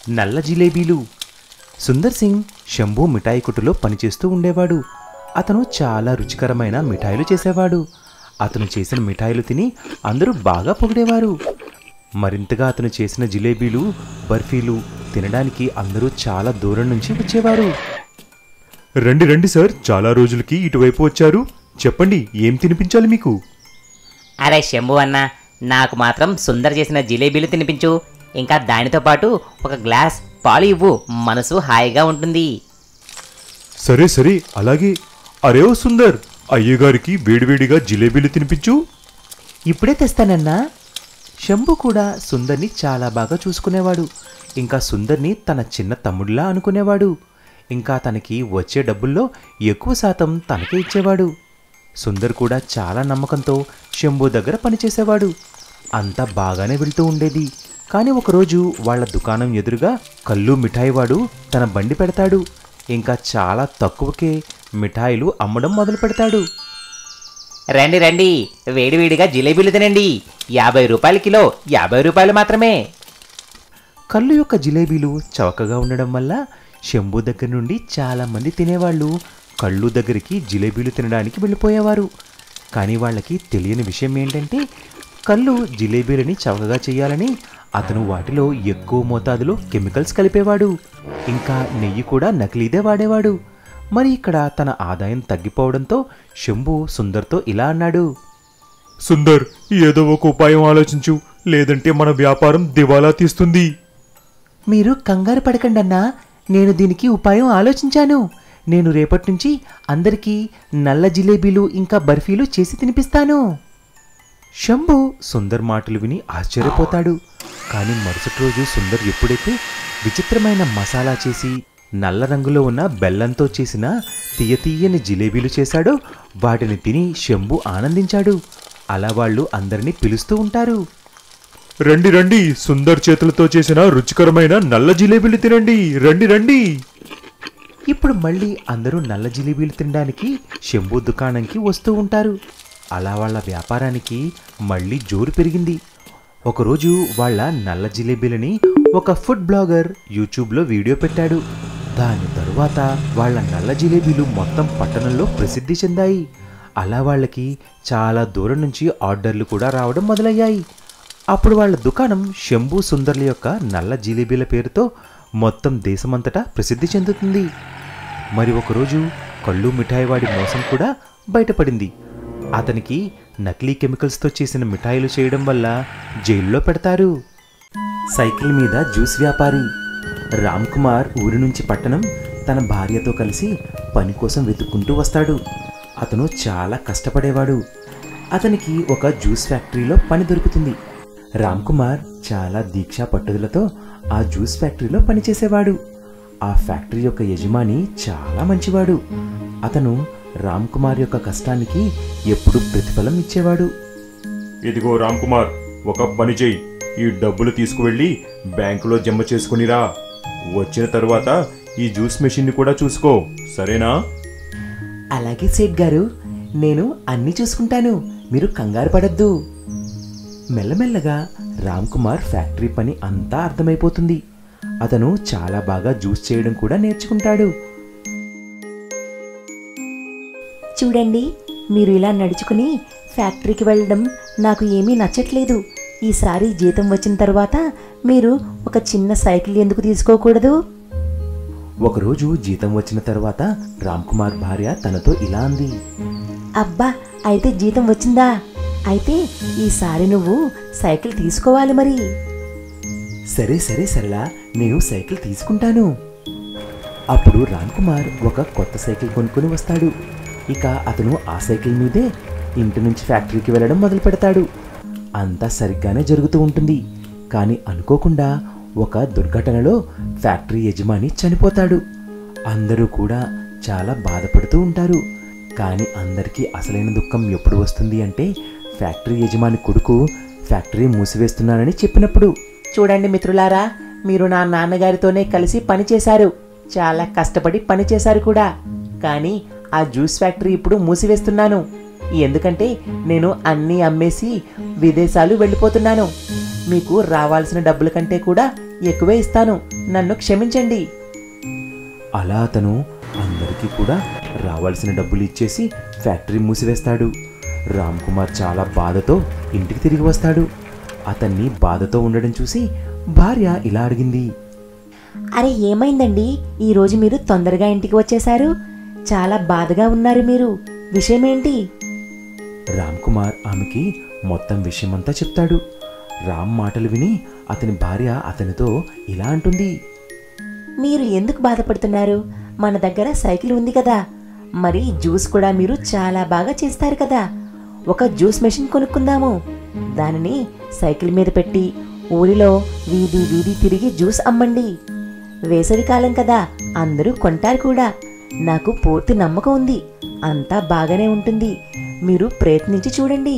నల్ల జిలేబీలు సుందర్ సింగ్ శంభు మిఠాయి కొట్టులో పనిచేస్తూ ఉండేవాడు అతను చాలా రుచికరమైన మిఠాయిలు చేసేవాడు అతను చేసిన మిఠాయిలు తిని అందరూ బాగా పొగిడేవారు మరింతగా అతను చేసిన జిలేబీలు బర్ఫీలు తినడానికి అందరూ చాలా దూరం నుంచి వచ్చేవారు రండి రండి సార్ చాలా రోజులకి ఇటువైపు వచ్చారు చెప్పండి ఏం తినిపించాలి మీకు అరే శంభు అన్న నాకు మాత్రం సుందర్ చేసిన జిలేబీలు తినిపించు ఇంకా దానితో పాటు ఒక గ్లాస్ పాలు ఇవ్వు మనసు హాయిగా ఉంటుంది సరే సరే అలాగే అరే ఓ సుందర్ అయ్యగారికి వేడివేడిగా జిలేబీలు తినిపించు ఇప్పుడే తెస్తానన్నా శంభు కూడా సుందర్ని చాలా బాగా చూసుకునేవాడు ఇంకా సుందర్ని తన చిన్న తమ్ముడిలా అనుకునేవాడు ఇంకా తనకి వచ్చే డబ్బుల్లో ఎక్కువ శాతం తనకే ఇచ్చేవాడు సుందర్ కూడా చాలా నమ్మకంతో శంభు దగ్గర పనిచేసేవాడు అంతా బాగానే వెళ్తూ ఉండేది కానీ ఒకరోజు వాళ్ళ దుకాణం ఎదురుగా కళ్ళు మిఠాయివాడు తన బండి పెడతాడు ఇంకా చాలా తక్కువకే మిఠాయిలు అమ్మడం మొదలు పెడతాడు రండి రండి వేడివేడిగా జిలేబీలు తినండి యాభై రూపాయల కిలో యాభై రూపాయలు మాత్రమే కళ్ళు యొక్క జిలేబీలు చవకగా ఉండడం వల్ల శంభు దగ్గర నుండి చాలామంది తినేవాళ్ళు కళ్ళు దగ్గరికి జిలేబీలు తినడానికి వెళ్ళిపోయేవారు కానీ వాళ్ళకి తెలియని విషయం ఏంటంటే కళ్ళు జిలేబీలని చవకగా చేయాలని అతను వాటిలో ఎక్కువ మోతాదులో కెమికల్స్ కలిపేవాడు ఇంకా నెయ్యి కూడా నకిలీదే వాడేవాడు మరి ఇక్కడ తన ఆదాయం తగ్గిపోవడంతో శంభు సుందర్తో ఇలా అన్నాడు సుందర్ ఏదో ఒక ఉపాయం ఆలోచించు లేదంటే మన వ్యాపారం దివాలా తీస్తుంది మీరు కంగారు పడకండన్నా నేను దీనికి ఉపాయం ఆలోచించాను నేను రేపటి నుంచి అందరికీ నల్ల జిలేబీలు ఇంకా బర్ఫీలు చేసి తినిపిస్తాను శంభు సుందర్ మాటలు విని ఆశ్చర్యపోతాడు కానీ మరుసటి రోజు సుందర్ ఎప్పుడైతే విచిత్రమైన మసాలా చేసి నల్ల రంగులో ఉన్న బెల్లంతో చేసిన తీయ తీయని జిలేబీలు చేశాడో వాటిని తిని శంభు ఆనందించాడు అలా వాళ్ళు అందరినీ పిలుస్తూ ఉంటారు రండి రండి సుందర్ చేతులతో చేసిన రుచికరమైన నల్ల జిలేబీలు తినండి రండి రండి ఇప్పుడు మళ్ళీ అందరూ నల్ల జిలేబీలు తినడానికి శంభు దుకాణంకి వస్తూ ఉంటారు అలా వాళ్ళ వ్యాపారానికి మళ్ళీ జోరు పెరిగింది ఒకరోజు వాళ్ళ నల్ల జిలేబీలని ఒక ఫుడ్ బ్లాగర్ యూట్యూబ్లో వీడియో పెట్టాడు దాని తరువాత వాళ్ళ నల్ల జిలేబీలు మొత్తం పట్టణంలో ప్రసిద్ధి చెందాయి అలా వాళ్ళకి చాలా దూరం నుంచి ఆర్డర్లు కూడా రావడం మొదలయ్యాయి అప్పుడు వాళ్ళ దుకాణం శంభు సుందర్ల యొక్క నల్ల జిలేబీల పేరుతో మొత్తం దేశమంతటా ప్రసిద్ధి చెందుతుంది మరి ఒకరోజు కళ్ళు మిఠాయివాడి మోసం కూడా బయటపడింది అతనికి నకిలీ కెమికల్స్తో చేసిన మిఠాయిలు చేయడం వల్ల జైల్లో పెడతారు సైకిల్ మీద జ్యూస్ వ్యాపారి రామ్ కుమార్ ఊరి నుంచి పట్టణం తన భార్యతో కలిసి పని కోసం వెతుక్కుంటూ వస్తాడు అతను చాలా కష్టపడేవాడు అతనికి ఒక జ్యూస్ ఫ్యాక్టరీలో పని దొరుకుతుంది రామ్ కుమార్ చాలా దీక్ష పట్టుదలతో ఆ జ్యూస్ ఫ్యాక్టరీలో పనిచేసేవాడు ఆ ఫ్యాక్టరీ యొక్క యజమాని చాలా మంచివాడు అతను రామ్ కుమార్ యొక్క కష్టానికి ఎప్పుడు ప్రతిఫలం ఇచ్చేవాడు ఇదిగో రామ్ కుమార్ ఒక పని చెయ్యి ఈ డబ్బులు తీసుకువెళ్ళి బ్యాంకులో జమ చేసుకునిరా వచ్చిన తర్వాత ఈ జ్యూస్ మెషిన్ని కూడా చూసుకో సరేనా అలాగే సేట్ గారు నేను అన్నీ చూసుకుంటాను మీరు కంగారు పడద్దు మెల్లమెల్లగా రామ్ కుమార్ ఫ్యాక్టరీ పని అంతా అర్థమైపోతుంది అతను చాలా బాగా జ్యూస్ చేయడం కూడా నేర్చుకుంటాడు చూడండి మీరు ఇలా నడుచుకుని ఫ్యాక్టరీకి వెళ్ళడం నాకు ఏమీ నచ్చట్లేదు ఈసారి జీతం వచ్చిన తర్వాత మీరు ఒక చిన్న సైకిల్ ఎందుకు తీసుకోకూడదు ఒకరోజు జీతం వచ్చిన తర్వాత రామ్ కుమార్ భార్య తనతో ఇలా అంది అబ్బా అయితే జీతం వచ్చిందా అయితే ఈసారి నువ్వు సైకిల్ తీసుకోవాలి మరి సరే సరే సరళా నేను సైకిల్ తీసుకుంటాను అప్పుడు రామ్ కుమార్ ఒక కొత్త సైకిల్ కొనుక్కొని వస్తాడు ఇక అతను ఆ సైకిల్ మీదే ఇంటి నుంచి ఫ్యాక్టరీకి వెళ్ళడం మొదలు పెడతాడు అంతా సరిగ్గానే జరుగుతూ ఉంటుంది కానీ అనుకోకుండా ఒక దుర్ఘటనలో ఫ్యాక్టరీ యజమాని చనిపోతాడు అందరూ కూడా చాలా బాధపడుతూ ఉంటారు కానీ అందరికీ అసలైన దుఃఖం ఎప్పుడు వస్తుంది అంటే ఫ్యాక్టరీ యజమాని కొడుకు ఫ్యాక్టరీ మూసివేస్తున్నానని చెప్పినప్పుడు చూడండి మిత్రులారా మీరు నా నాన్నగారితోనే కలిసి పనిచేశారు చాలా కష్టపడి పనిచేశారు కూడా కానీ ఆ జ్యూస్ ఫ్యాక్టరీ ఇప్పుడు మూసివేస్తున్నాను ఎందుకంటే నేను అన్నీ అమ్మేసి విదేశాలు వెళ్ళిపోతున్నాను మీకు రావాల్సిన డబ్బుల కంటే కూడా ఎక్కువే ఇస్తాను నన్ను క్షమించండి అలా అతను అందరికీ కూడా రావాల్సిన డబ్బులు ఇచ్చేసి ఫ్యాక్టరీ మూసివేస్తాడు రామ్ కుమార్ చాలా బాధతో ఇంటికి తిరిగి వస్తాడు అతన్ని బాధతో ఉండడం చూసి భార్య ఇలా అడిగింది అరే ఏమైందండి ఈరోజు మీరు తొందరగా ఇంటికి వచ్చేశారు చాలా బాధగా ఉన్నారు మీరు విషయమేంటి రామ్ కుమార్ ఆమెకి మొత్తం విషయమంతా చెప్తాడు రామ్ మాటలు విని అతని భార్య అతనితో ఇలా అంటుంది మీరు ఎందుకు బాధపడుతున్నారు మన దగ్గర సైకిల్ ఉంది కదా మరి జ్యూస్ కూడా మీరు చాలా బాగా చేస్తారు కదా ఒక జ్యూస్ మెషిన్ కొనుక్కుందాము దానిని సైకిల్ మీద పెట్టి ఊరిలో వీధి వీధి తిరిగి జ్యూస్ అమ్మండి వేసవి కాలం కదా అందరూ కొంటారు కూడా నాకు పూర్తి నమ్మకం ఉంది అంతా బాగానే ఉంటుంది మీరు ప్రయత్నించి చూడండి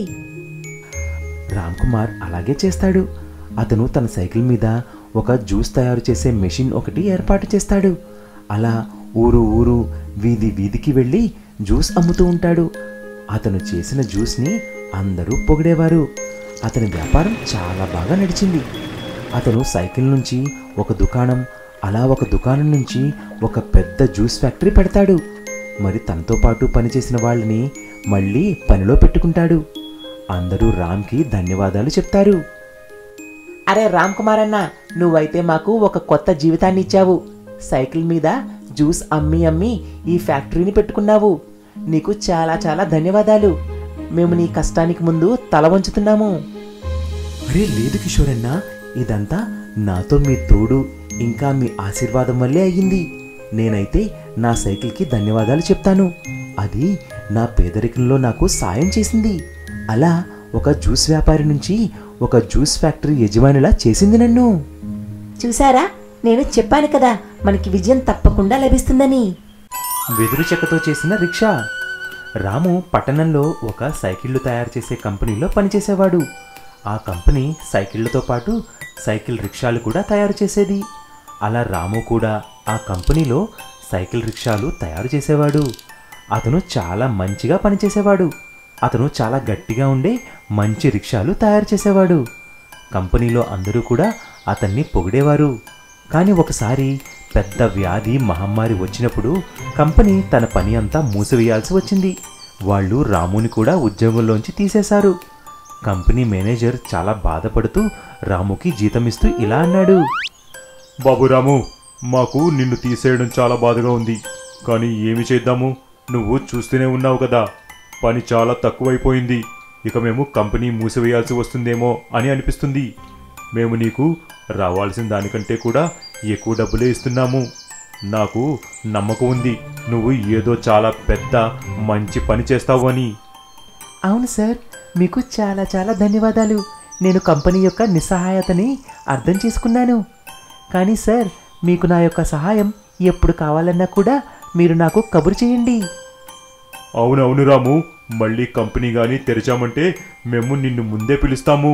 రామ్ కుమార్ అలాగే చేస్తాడు అతను తన సైకిల్ మీద ఒక జ్యూస్ తయారు చేసే మెషిన్ ఒకటి ఏర్పాటు చేస్తాడు అలా ఊరు ఊరు వీధి వీధికి వెళ్ళి జ్యూస్ అమ్ముతూ ఉంటాడు అతను చేసిన జ్యూస్ని అందరూ పొగిడేవారు అతని వ్యాపారం చాలా బాగా నడిచింది అతను సైకిల్ నుంచి ఒక దుకాణం అలా ఒక దుకాణం నుంచి ఒక పెద్ద జ్యూస్ ఫ్యాక్టరీ పెడతాడు మరి తనతో పాటు పనిచేసిన వాళ్ళని మళ్ళీ పనిలో పెట్టుకుంటాడు అందరూ రామ్కి ధన్యవాదాలు చెప్తారు అరే రామ్ కుమార్ అన్న నువ్వైతే మాకు ఒక కొత్త జీవితాన్ని ఇచ్చావు సైకిల్ మీద జ్యూస్ అమ్మి అమ్మి ఈ ఫ్యాక్టరీని పెట్టుకున్నావు నీకు చాలా చాలా ధన్యవాదాలు మేము నీ కష్టానికి ముందు తల వంచుతున్నాము అరే లేదు కిషోరన్న ఇదంతా నాతో మీ తోడు ఇంకా మీ ఆశీర్వాదం వల్లే అయ్యింది నేనైతే నా సైకిల్కి ధన్యవాదాలు చెప్తాను అది నా పేదరికంలో నాకు సాయం చేసింది అలా ఒక జ్యూస్ వ్యాపారి నుంచి ఒక జ్యూస్ ఫ్యాక్టరీ యజమానిలా చేసింది నన్ను చూసారా నేను చెప్పాను కదా మనకి విజయం తప్పకుండా లభిస్తుందని వెదురు చెక్కతో చేసిన రిక్షా రాము పట్టణంలో ఒక సైకిళ్లు తయారు చేసే కంపెనీలో పనిచేసేవాడు ఆ కంపెనీ సైకిళ్లతో పాటు సైకిల్ రిక్షాలు కూడా తయారు చేసేది అలా రాము కూడా ఆ కంపెనీలో సైకిల్ రిక్షాలు తయారు చేసేవాడు అతను చాలా మంచిగా పనిచేసేవాడు అతను చాలా గట్టిగా ఉండే మంచి రిక్షాలు తయారు చేసేవాడు కంపెనీలో అందరూ కూడా అతన్ని పొగిడేవారు కానీ ఒకసారి పెద్ద వ్యాధి మహమ్మారి వచ్చినప్పుడు కంపెనీ తన పని అంతా మూసివేయాల్సి వచ్చింది వాళ్ళు రాముని కూడా ఉద్యోగంలోంచి తీసేశారు కంపెనీ మేనేజర్ చాలా బాధపడుతూ రాముకి జీతం ఇస్తూ ఇలా అన్నాడు బాబు రాము మాకు నిన్ను తీసేయడం చాలా బాధగా ఉంది కానీ ఏమి చేద్దాము నువ్వు చూస్తూనే ఉన్నావు కదా పని చాలా తక్కువైపోయింది ఇక మేము కంపెనీ మూసివేయాల్సి వస్తుందేమో అని అనిపిస్తుంది మేము నీకు రావాల్సిన దానికంటే కూడా ఎక్కువ డబ్బులే ఇస్తున్నాము నాకు నమ్మకం ఉంది నువ్వు ఏదో చాలా పెద్ద మంచి పని చేస్తావు అని అవును సార్ మీకు చాలా చాలా ధన్యవాదాలు నేను కంపెనీ యొక్క నిస్సహాయతని అర్థం చేసుకున్నాను కానీ సార్ మీకు నా యొక్క సహాయం ఎప్పుడు కావాలన్నా కూడా మీరు నాకు కబురు చేయండి అవునవును రాము మళ్ళీ కంపెనీ కానీ తెరిచామంటే మేము నిన్ను ముందే పిలుస్తాము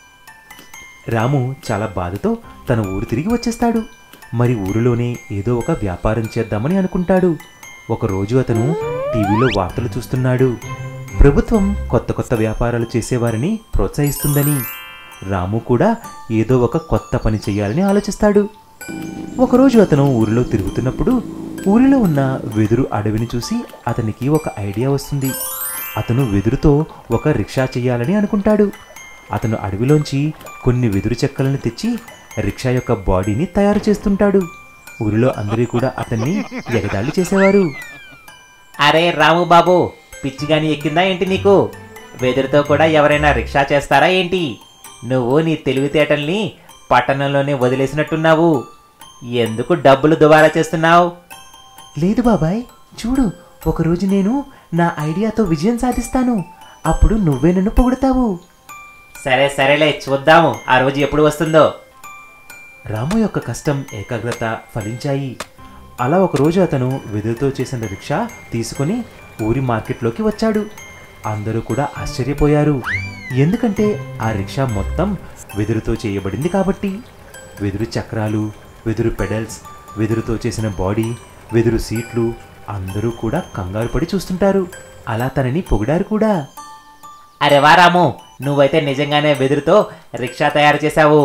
రాము చాలా బాధతో తన ఊరు తిరిగి వచ్చేస్తాడు మరి ఊరిలోనే ఏదో ఒక వ్యాపారం చేద్దామని అనుకుంటాడు ఒకరోజు అతను టీవీలో వార్తలు చూస్తున్నాడు ప్రభుత్వం కొత్త కొత్త వ్యాపారాలు చేసేవారిని ప్రోత్సహిస్తుందని రాము కూడా ఏదో ఒక కొత్త పని చేయాలని ఆలోచిస్తాడు ఒకరోజు అతను ఊరిలో తిరుగుతున్నప్పుడు ఊరిలో ఉన్న వెదురు అడవిని చూసి అతనికి ఒక ఐడియా వస్తుంది అతను వెదురుతో ఒక రిక్షా చేయాలని అనుకుంటాడు అతను అడవిలోంచి కొన్ని వెదురు చెక్కలను తెచ్చి రిక్షా యొక్క బాడీని తయారు చేస్తుంటాడు ఊరిలో అందరూ కూడా అతన్ని ఎగతాళి చేసేవారు అరే రాము బాబు పిచ్చిగాని ఎక్కిందా ఏంటి నీకు వెదురుతో కూడా ఎవరైనా రిక్షా చేస్తారా ఏంటి నువ్వు నీ తెలివితేటల్ని పట్టణంలోనే వదిలేసినట్టున్నావు ఎందుకు డబ్బులు దుబారా చేస్తున్నావు లేదు బాబాయ్ చూడు ఒకరోజు నేను నా ఐడియాతో విజయం సాధిస్తాను అప్పుడు నువ్వే నన్ను పొగుడతావు సరే సరేలే చూద్దాము ఆ రోజు ఎప్పుడు వస్తుందో రాము యొక్క కష్టం ఏకాగ్రత ఫలించాయి అలా ఒకరోజు అతను వెదురుతో చేసిన రిక్షా తీసుకుని ఊరి మార్కెట్లోకి వచ్చాడు అందరూ కూడా ఆశ్చర్యపోయారు ఎందుకంటే ఆ రిక్షా మొత్తం వెదురుతో చేయబడింది కాబట్టి వెదురు చక్రాలు వెదురు పెడల్స్ వెదురుతో చేసిన బాడీ వెదురు సీట్లు అందరూ కూడా కంగారు పడి చూస్తుంటారు అలా తనని పొగిడారు కూడా అరే వా రాము నువ్వైతే నిజంగానే వెదురుతో రిక్షా తయారు చేశావు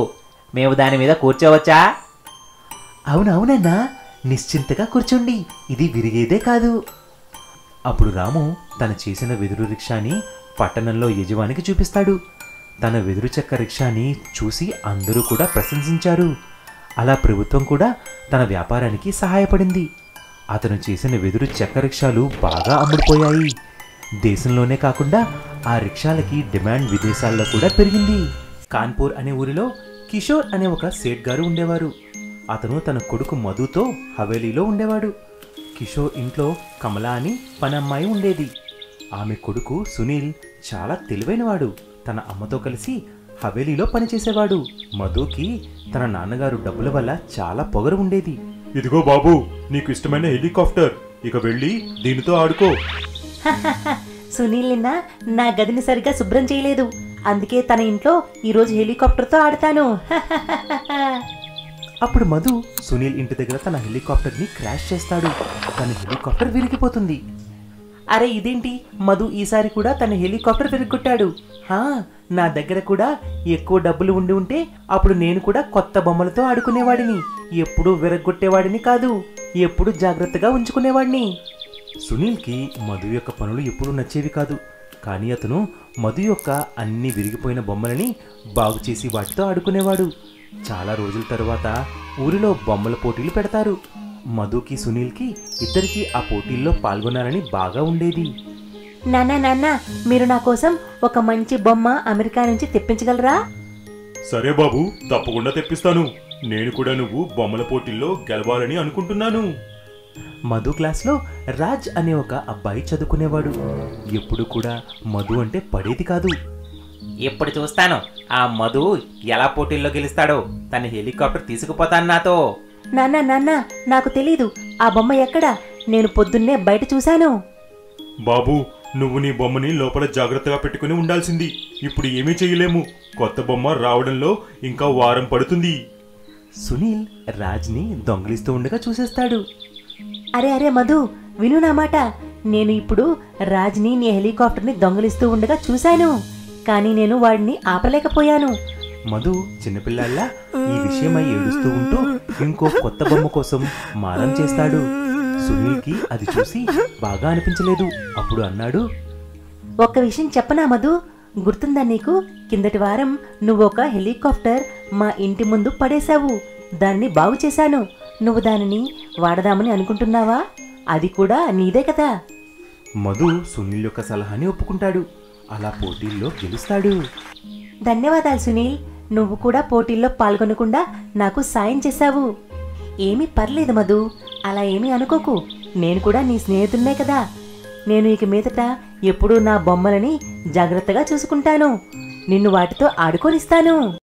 మేము దాని మీద కూర్చోవచ్చా అవునవునన్నా నిశ్చింతగా కూర్చోండి ఇది విరిగేదే కాదు అప్పుడు రాము తను చేసిన వెదురు రిక్షాని పట్టణంలో యజమానికి చూపిస్తాడు తన వెదురు చెక్క రిక్షాని చూసి అందరూ కూడా ప్రశంసించారు అలా ప్రభుత్వం కూడా తన వ్యాపారానికి సహాయపడింది అతను చేసిన వెదురు చెక్క రిక్షాలు బాగా అమ్ముడుపోయాయి దేశంలోనే కాకుండా ఆ రిక్షాలకి డిమాండ్ విదేశాల్లో కూడా పెరిగింది కాన్పూర్ అనే ఊరిలో కిషోర్ అనే ఒక సేట్ గారు ఉండేవారు అతను తన కొడుకు మధుతో హవేలీలో ఉండేవాడు కిషోర్ ఇంట్లో కమలా అని పనమ్మాయి ఉండేది ఆమె కొడుకు సునీల్ చాలా తెలివైనవాడు తన అమ్మతో కలిసి హవేలీలో పనిచేసేవాడు మధుకి తన నాన్నగారు డబ్బుల వల్ల చాలా పొగరు ఉండేది ఇదిగో బాబు నీకు ఇష్టమైన హెలికాప్టర్ ఇక వెళ్ళి దీనితో ఆడుకో సునీల్ నిన్న నా గదిని సరిగ్గా శుభ్రం చేయలేదు అందుకే తన ఇంట్లో ఈరోజు హెలికాప్టర్తో ఆడతాను అప్పుడు మధు సునీల్ ఇంటి దగ్గర తన హెలికాప్టర్ని క్రాష్ చేస్తాడు తన హెలికాప్టర్ విరిగిపోతుంది అరే ఇదేంటి మధు ఈసారి కూడా తన హెలికాప్టర్ విరిగొట్టాడు హా నా దగ్గర కూడా ఎక్కువ డబ్బులు ఉండి ఉంటే అప్పుడు నేను కూడా కొత్త బొమ్మలతో ఆడుకునేవాడిని ఎప్పుడూ విరగొట్టేవాడిని కాదు ఎప్పుడు జాగ్రత్తగా ఉంచుకునేవాడిని సునీల్కి మధు యొక్క పనులు ఎప్పుడూ నచ్చేవి కాదు కానీ అతను మధు యొక్క అన్ని విరిగిపోయిన బొమ్మలని బాగు చేసి వాటితో ఆడుకునేవాడు చాలా రోజుల తరువాత ఊరిలో బొమ్మల పోటీలు పెడతారు మధుకి సునీల్కి ఇద్దరికి ఆ పోటీల్లో పాల్గొనాలని బాగా ఉండేది నాన్న నాన్న మీరు నా కోసం ఒక మంచి బొమ్మ అమెరికా నుంచి తెప్పించగలరా సరే బాబు తప్పకుండా తెప్పిస్తాను నేను కూడా నువ్వు బొమ్మల పోటీల్లో గెలవాలని అనుకుంటున్నాను మధు క్లాస్లో రాజ్ అనే ఒక అబ్బాయి చదువుకునేవాడు ఎప్పుడు కూడా మధు అంటే పడేది కాదు ఇప్పుడు చూస్తాను ఆ మధు ఎలా పోటీల్లో గెలుస్తాడో తన హెలికాప్టర్ తీసుకుపోతాను నాతో నాన్న నాన్న నాకు తెలీదు ఆ బొమ్మ ఎక్కడా నేను పొద్దున్నే బయట చూశాను బాబు నువ్వు నీ బొమ్మని లోపల జాగ్రత్తగా పెట్టుకుని ఉండాల్సింది ఇప్పుడు ఏమీ చేయలేము కొత్త బొమ్మ రావడంలో ఇంకా వారం పడుతుంది సునీల్ రాజ్ని దొంగిలిస్తూ ఉండగా చూసేస్తాడు అరే అరే మధు విను నా మాట నేను ఇప్పుడు రాజ్ని నీ హెలికాప్టర్ని దొంగలిస్తూ ఉండగా చూశాను కానీ నేను వాడిని ఆపలేకపోయాను మధు చిన్నపిల్లాళ్ళ ఈ విషయమై ఏడుస్తూ ఉంటూ ఇంకో కొత్త బొమ్మ కోసం మారం చేస్తాడు సునీల్కి అది చూసి బాగా అనిపించలేదు అప్పుడు అన్నాడు ఒక్క విషయం చెప్పనా మధు గుర్తుందా నీకు కిందటి వారం నువ్వు ఒక హెలికాప్టర్ మా ఇంటి ముందు పడేశావు దాన్ని బాగు చేశాను నువ్వు దానిని వాడదామని అనుకుంటున్నావా అది కూడా నీదే కదా మధు సునీల్ యొక్క సలహాని ఒప్పుకుంటాడు అలా పోటీల్లో గెలుస్తాడు ధన్యవాదాలు సునీల్ నువ్వు కూడా పోటీల్లో పాల్గొనకుండా నాకు సాయం చేశావు ఏమీ పర్లేదు మధు అలా ఏమీ అనుకోకు నేను కూడా నీ స్నేహితున్నే కదా నేను ఇక మీదట ఎప్పుడూ నా బొమ్మలని జాగ్రత్తగా చూసుకుంటాను నిన్ను వాటితో ఆడుకొనిస్తాను